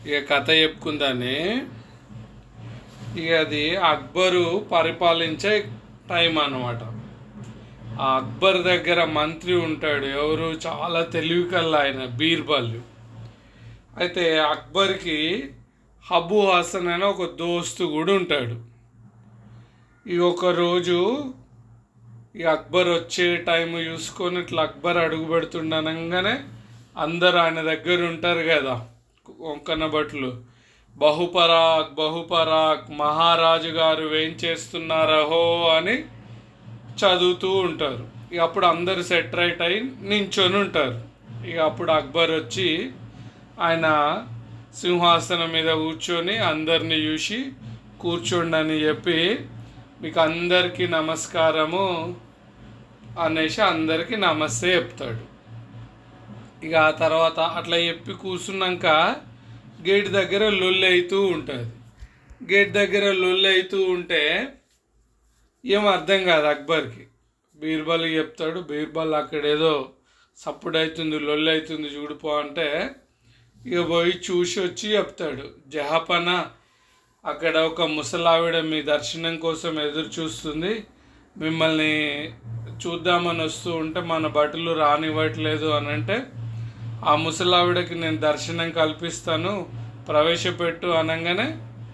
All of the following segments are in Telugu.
ఇక కథ చెప్పుకుందానే ఇక అది అక్బరు పరిపాలించే టైం అన్నమాట ఆ అక్బర్ దగ్గర మంత్రి ఉంటాడు ఎవరు చాలా తెలివి కల్లా ఆయన బీర్బల్ అయితే అక్బర్కి హబు హాసన్ అనే ఒక దోస్తు కూడా ఉంటాడు ఈ ఒక రోజు ఈ అక్బర్ వచ్చే టైం చూసుకొని ఇట్లా అక్బర్ అడుగు పెడుతుండనగానే అందరు ఆయన దగ్గర ఉంటారు కదా వంకన బట్లు బహుపరాక్ బహుపరాక్ మహారాజు గారు ఏం చేస్తున్నారహో అని చదువుతూ ఉంటారు ఇక అప్పుడు అందరు సెట్ రైట్ అయి నించొని ఉంటారు ఇక అప్పుడు అక్బర్ వచ్చి ఆయన సింహాసనం మీద కూర్చొని అందరిని చూసి కూర్చోండి అని చెప్పి మీకు అందరికీ నమస్కారము అనేసి అందరికీ నమస్తే చెప్తాడు ఇక ఆ తర్వాత అట్లా చెప్పి కూర్చున్నాక గేట్ దగ్గర లొల్లి అవుతూ ఉంటుంది గేట్ దగ్గర లొల్లి అవుతూ ఉంటే ఏం అర్థం కాదు అక్బర్కి బీర్బల్ చెప్తాడు బీర్బల్ అక్కడ ఏదో సప్పుడు అవుతుంది లొల్లి అవుతుంది చూడిపో అంటే ఇక పోయి చూసి వచ్చి చెప్తాడు జహాపన అక్కడ ఒక ముసలావిడ మీ దర్శనం కోసం ఎదురు చూస్తుంది మిమ్మల్ని చూద్దామని వస్తూ ఉంటే మన బట్టలు రానివ్వట్లేదు అని అంటే ఆ ముసలావిడకి నేను దర్శనం కల్పిస్తాను ప్రవేశపెట్టు అనగానే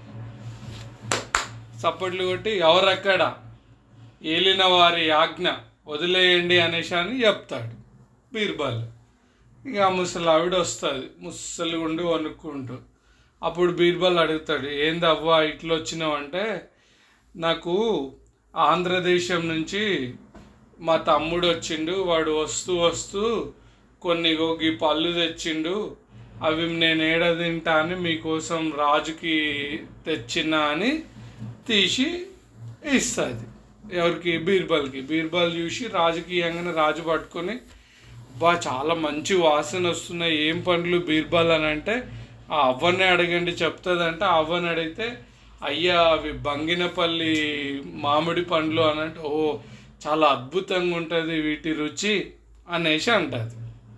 చప్పట్లు కొట్టి ఎవరక్కడ ఏలిన వారి ఆజ్ఞ వదిలేయండి అనేసి అని చెప్తాడు బీర్బల్ ఇక ఆ ముసలావిడ వస్తుంది ముసలి ఉండి వణుక్కుంటూ అప్పుడు బీర్బల్ అడుగుతాడు ఏంది అవ్వ ఇట్లా వచ్చినావంటే నాకు ఆంధ్రదేశం నుంచి మా తమ్ముడు వచ్చిండు వాడు వస్తూ వస్తూ కొన్ని గోగి పళ్ళు తెచ్చిండు అవి నేను ఏడ తింటా అని మీకోసం రాజుకి తెచ్చిన అని తీసి ఇస్తుంది ఎవరికి బీర్బల్కి బీర్బల్ చూసి రాజకీయంగానే రాజు పట్టుకొని బా చాలా మంచి వాసన వస్తున్నాయి ఏం పండ్లు బీర్బల్ అని అంటే ఆ అవ్వని అడగండి చెప్తుందంటే ఆ అవ్వని అడిగితే అయ్యా అవి బంగినపల్లి మామిడి పండ్లు అని అంటే ఓ చాలా అద్భుతంగా ఉంటుంది వీటి రుచి అనేసి అంటుంది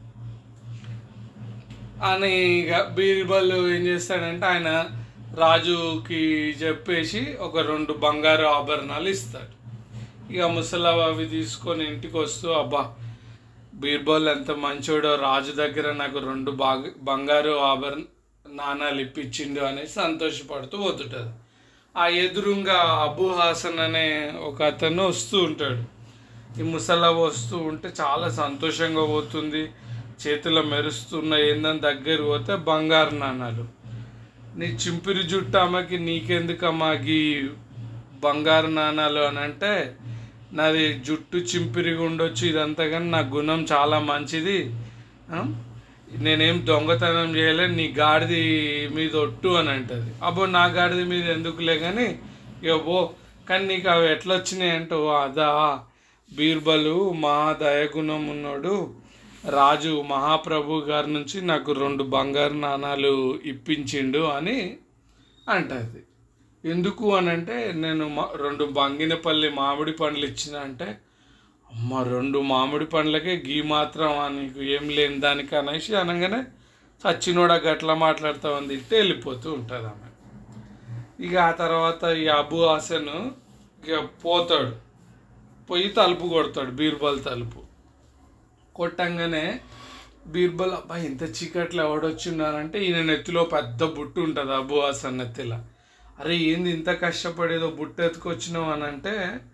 అని ఇక బీర్బల్ ఏం చేస్తాడంటే ఆయన రాజుకి చెప్పేసి ఒక రెండు బంగారు ఆభరణాలు ఇస్తాడు ఇక ముసలావు అవి తీసుకొని ఇంటికి వస్తూ అబ్బా బీర్బల్ ఎంత మంచోడో రాజు దగ్గర నాకు రెండు బాగా బంగారు ఆభరణ నాణాలు ఇప్పించిండు అనేసి సంతోషపడుతూ పోతుంటుంది ఆ ఎదురుగా అబు హాసన్ అనే ఒక అతను వస్తూ ఉంటాడు ఈ ముసలా వస్తూ ఉంటే చాలా సంతోషంగా పోతుంది చేతిలో మెరుస్తున్న ఏందని దగ్గర పోతే బంగారు నాణాలు నీ చింపిరి జుట్టు ఆమెకి నీకెందుకమ్మా గీ బంగారు నాణాలు అని అంటే నాది జుట్టు చింపిరిగా ఉండొచ్చు ఇదంతా కానీ నా గుణం చాలా మంచిది ఆ? నేనేం దొంగతనం చేయలే నీ గాడిది మీద ఒట్టు అని అంటది అబ్బో నా గాడిద మీద ఎందుకులే కానీ ఇక పో కానీ నీకు అవి ఎట్లా వచ్చినాయి అంటే ఓ అదా బీర్బలు మహా దయగుణం ఉన్నాడు రాజు మహాప్రభు గారి నుంచి నాకు రెండు బంగారు నాణాలు ఇప్పించిండు అని అంటది ఎందుకు అని అంటే నేను మ- రెండు బంగినపల్లి మామిడి పండ్లు ఇచ్చిన అంటే అమ్మ రెండు మామిడి పండ్లకే గీ మాత్రం నీకు ఏం లేని దానికి అనేసి అనగానే చచ్చినోడ గట్లా మాట్లాడుతా ఉంది ఇట్టే వెళ్ళిపోతూ ఉంటుంది ఆమె ఇక ఆ తర్వాత ఈ అబు హాసన్ ఇక పోతాడు పోయి తలుపు కొడతాడు బీర్బల్ తలుపు కొట్టంగానే బీర్బల్ అబ్బా ఇంత చీకట్లో ఎవడొచ్చున్నారంటే ఈయన నెత్తిలో పెద్ద బుట్టు ఉంటుంది అబు హాసన్ నెత్తిలో అరే ఏంది ఇంత కష్టపడేదో బుట్ట ఎత్తుకొచ్చినావు అని అంటే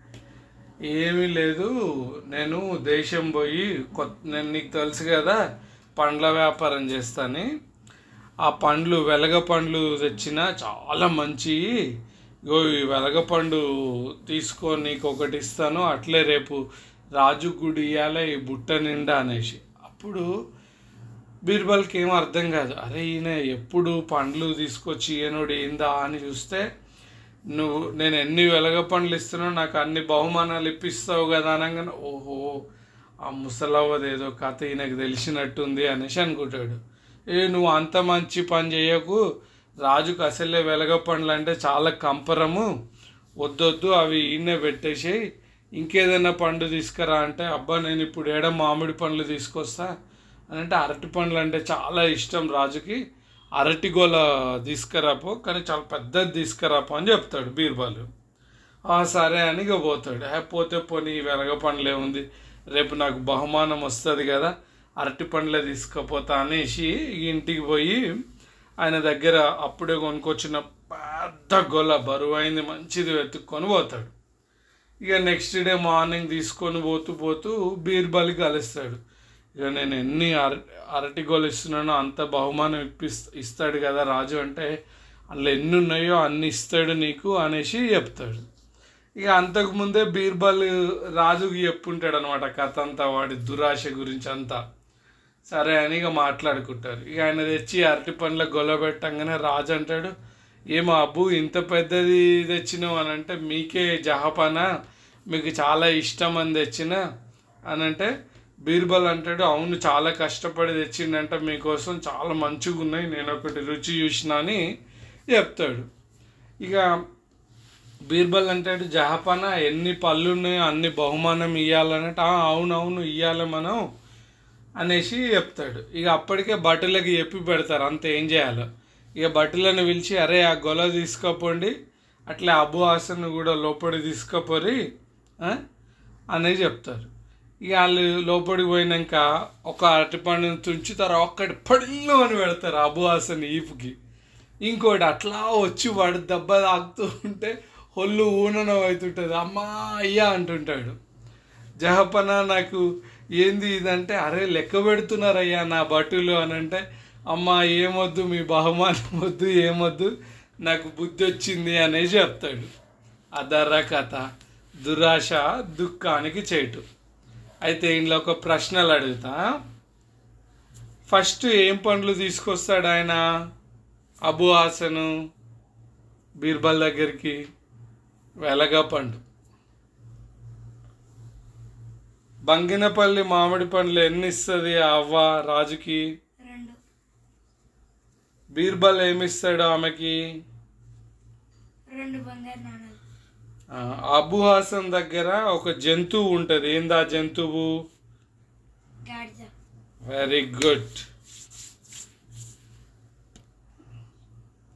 ఏమీ లేదు నేను దేశం పోయి కొత్త నేను నీకు తెలుసు కదా పండ్ల వ్యాపారం చేస్తాను ఆ పండ్లు వెలగ పండ్లు తెచ్చిన చాలా మంచి ఇగో ఈ వెలగ పండు తీసుకో నీకు ఒకటి ఇస్తాను అట్లే రేపు రాజు గుడి ఇయ్యాల ఈ బుట్ట నిండా అనేసి అప్పుడు బీర్బల్కి ఏం అర్థం కాదు అరే ఈయన ఎప్పుడు పండ్లు తీసుకొచ్చి ఈయనోడు ఏందా అని చూస్తే నువ్వు నేను ఎన్ని వెలగ పండ్లు ఇస్తున్నావు నాకు అన్ని బహుమానాలు ఇప్పిస్తావు కదా అనగానే ఓహో ఆ ముసలవ్వది ఏదో కథ ఈయనకు తెలిసినట్టుంది అనేసి అనుకుంటాడు ఏ నువ్వు అంత మంచి పని చేయకు రాజుకు అసలే వెలగ పండ్లు అంటే చాలా కంపరము వద్దొద్దు అవి ఈయనే పెట్టేసి ఇంకేదైనా పండు తీసుకురా అంటే అబ్బా నేను ఇప్పుడు ఏడ మామిడి పండ్లు తీసుకొస్తా అని అంటే అరటి పండ్లు అంటే చాలా ఇష్టం రాజుకి అరటిగోల తీసుకురాపో కానీ చాలా పెద్దది తీసుకురాపో అని చెప్తాడు బీర్బల్ "ఆ, సరే అని ఇక పోతాడు "ఏ, పోతే పోనీ వెలగ పండ్లే ఉంది రేపు నాకు బహుమానం వస్తుంది కదా అరటి పండ్లే తీసుకుపోతా అనేసి ఇక ఇంటికి పోయి ఆయన దగ్గర అప్పుడే కొనుక్కొచ్చిన పెద్ద గొల్ల బరువైంది మంచిది వెతుక్కొని పోతాడు ఇక నెక్స్ట్ డే మార్నింగ్ తీసుకొని పోతూ పోతూ బీర్బల్ కలుస్తాడు ఇక నేను ఎన్ని అర అరటి గోలు ఇస్తున్నానో అంత బహుమానం ఇప్పిస్ ఇస్తాడు కదా రాజు అంటే అందులో ఎన్ని ఉన్నాయో అన్ని ఇస్తాడు నీకు అనేసి చెప్తాడు ఇక అంతకుముందే బీర్బల్ రాజుకి చెప్పుంటాడు అనమాట కథ అంతా వాడి దురాశ గురించి అంతా సరే అని ఇక మాట్లాడుకుంటారు ఇక ఆయన తెచ్చి అరటి పండ్ల గొల్ల పెట్టంగానే రాజు అంటాడు ఏమో అబ్బు ఇంత పెద్దది తెచ్చినావు అని అంటే మీకే జహపానా మీకు చాలా ఇష్టం అని తెచ్చిన అని అంటే బీర్బల్ అంటాడు అవును చాలా కష్టపడి తెచ్చిండంట మీకోసం చాలా మంచిగా ఉన్నాయి నేను ఒకటి రుచి చూసిన అని చెప్తాడు ఇక బీర్బల్ అంటాడు జహపానా ఎన్ని పళ్ళు ఉన్నాయో అన్ని బహుమానం ఇవ్వాలన్నట్టు "ఆ, అవునవును ఇవ్వాలి మనం అనేసి చెప్తాడు ఇక అప్పటికే బట్టలకి చెప్పి పెడతారు అంత ఏం చేయాలో ఇక బట్టలను పిలిచి అరే ఆ గొల తీసుకోపోండి అట్లా అబు హాసన్ కూడా లోపలికి తీసుకుపోరి ఆ?" అనేది చెప్తారు ఇక వాళ్ళు లోపలికి పోయినాక ఒక అరటిపండుని తుంచుతారు ఒక్కటి పడిల్లు అని పెడతారు అబు హాసన్ ఈపుకి ఇంకోటి అట్లా వచ్చి వాడు దెబ్బ తాకుతూ ఉంటే ఒళ్ళు ఊననం అవుతుంటుంది అమ్మా అయ్యా అంటుంటాడు జహపన నాకు ఏంది ఇదంటే అరే లెక్క పెడుతున్నారయ్యా నా బట్టులు అని అంటే అమ్మ ఏమొద్దు మీ బహుమానం వద్దు ఏమొద్దు నాకు బుద్ధి వచ్చింది అనేసి చెప్తాడు అదర్ర కథ దురాశ దుఃఖానికి చేటు అయితే ఇంట్లో ఒక ప్రశ్నలు అడుగుతా ఫస్ట్ ఏం పండ్లు తీసుకొస్తాడు ఆయన అబు హాసను బీర్బల్ దగ్గరికి వెలగ పండు బంగినపల్లి మామిడి పండ్లు ఎన్ని ఇస్తుంది ఆ అవ్వ రాజుకి రెండు బీర్బల్ ఏమిస్తాడు ఆమెకి రెండు బంగారు నాణాలు ఆ, అబు హాసన్ దగ్గర ఒక జంతువు ఉంటుంది ఏందా జంతువు గాడిద వెరీ గుడ్